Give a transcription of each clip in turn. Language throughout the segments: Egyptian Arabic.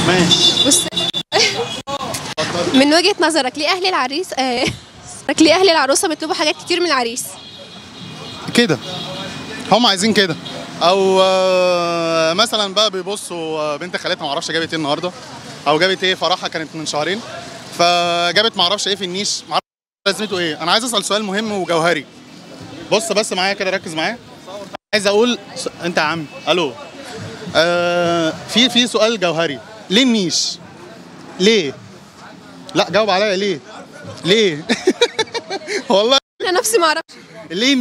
ماشي بص من وجهة نظرك ليه اهل العريس آه ليه اهل العروسة بيطلبوا حاجات كتير من العريس كده هم عايزين كده او آه، مثلا بقى بيبصوا آه، بنت خالتها ما اعرفش جابت ايه النهارده او جابت ايه فرحها كانت من شهرين فجابت ما اعرفش ايه في النيش ما اعرفش لازمته ايه انا عايز اسال سؤال مهم وجوهري بص بس معايا كده ركز معايا عايز اقول س... انت يا عم الو آه في في سؤال جوهري ليه النيش ليه لا جاوب عليا ليه ليه والله انا نفسي ما اعرفش ليه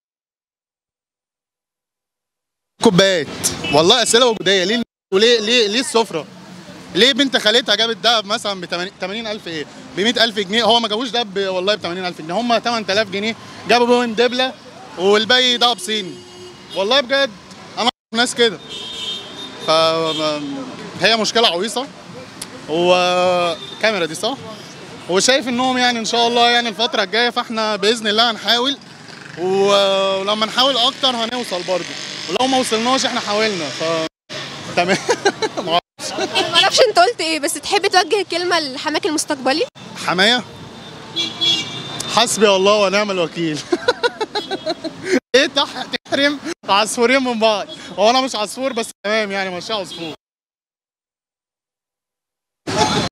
كوبايات والله اسئله وجوديه ليه وليه ليه ليه السفره ليه بنت خالتها جابت دهب مثلا ب 80000 ايه ب 100000 جنيه هو ما جابوش دهب ب- والله ب 80000 جنيه هم 8000 جنيه جابوا بهم دبله والباقي دهب صيني والله بجد انا أعرف ناس كده ف هي مشكله عويصه وكاميرا دي صح وشايف انهم يعني ان شاء الله يعني الفتره الجايه فاحنا باذن الله هنحاول و- ولما نحاول اكتر هنوصل برضه ولو ما وصلناش احنا حاولنا ف تمام ما اعرفش انت قلت ايه بس تحب توجه كلمة لحماك المستقبلي حمايه حسبي الله ونعم الوكيل ايه تح- تحرم عصفورين من بعض هو انا مش عصفور بس تمام يعني ماشي عصفور